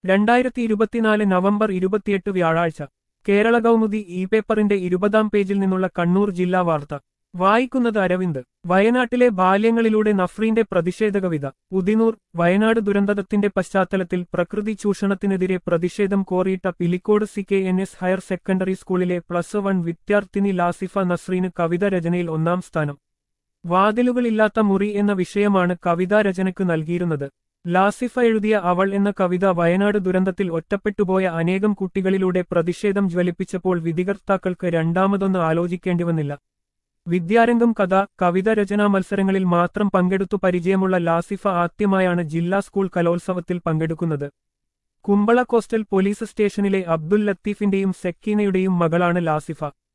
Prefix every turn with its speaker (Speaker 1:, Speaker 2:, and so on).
Speaker 1: രണ്ടായിരത്തി ഇരുപത്തിനാല് നവംബർ ഇരുപത്തിയെട്ട് വ്യാഴാഴ്ച കേരള കൗമുദി ഇ പേപ്പറിന്റെ ഇരുപതാം പേജിൽ നിന്നുള്ള കണ്ണൂർ ജില്ലാ വാർത്ത വായിക്കുന്നത് അരവിന്ദ് വയനാട്ടിലെ ബാല്യങ്ങളിലൂടെ നഫ്രീന്റെ പ്രതിഷേധ കവിത ഉദിനൂർ വയനാട് ദുരന്തത്തിന്റെ പശ്ചാത്തലത്തിൽ പ്രകൃതി ചൂഷണത്തിനെതിരെ പ്രതിഷേധം കോറിയിട്ട Pilicode C K N S higher secondary സ്കൂളിലെ പ്ലസ് വൺ വിദ്യാർത്ഥിനി ലാസിഫ നസ്രീന് കവിത രചനയിൽ ഒന്നാം സ്ഥാനം വാതിലുകളില്ലാത്ത മുറി എന്ന വിഷയമാണ് കവിതാ രചനയ്ക്ക് നൽകിയിരുന്നത് ലാസിഫ എഴുതിയ അവൾ എന്ന കവിത വയനാട് ദുരന്തത്തിൽ ഒറ്റപ്പെട്ടുപോയ അനേകം കുട്ടികളിലൂടെ പ്രതിഷേധം ജ്വലിപ്പിച്ചപ്പോൾ വിധികർത്താക്കൾക്ക് രണ്ടാമതൊന്ന് ആലോചിക്കേണ്ടിവന്നില്ല വിദ്യാരംഗം കഥ കവിത രചനാ മത്സരങ്ങളിൽ മാത്രം പങ്കെടുത്തു പരിചയമുള്ള ലാസിഫ ആദ്യമായാണ് ജില്ലാ സ്കൂൾ കലോത്സവത്തിൽ പങ്കെടുക്കുന്നത് കുമ്പള കോസ്റ്റൽ പോലീസ് സ്റ്റേഷനിലെ അബ്ദുൽ ലത്തീഫിന്റെയും സെക്കീനയുടെയും മകളാണ് ലാസിഫ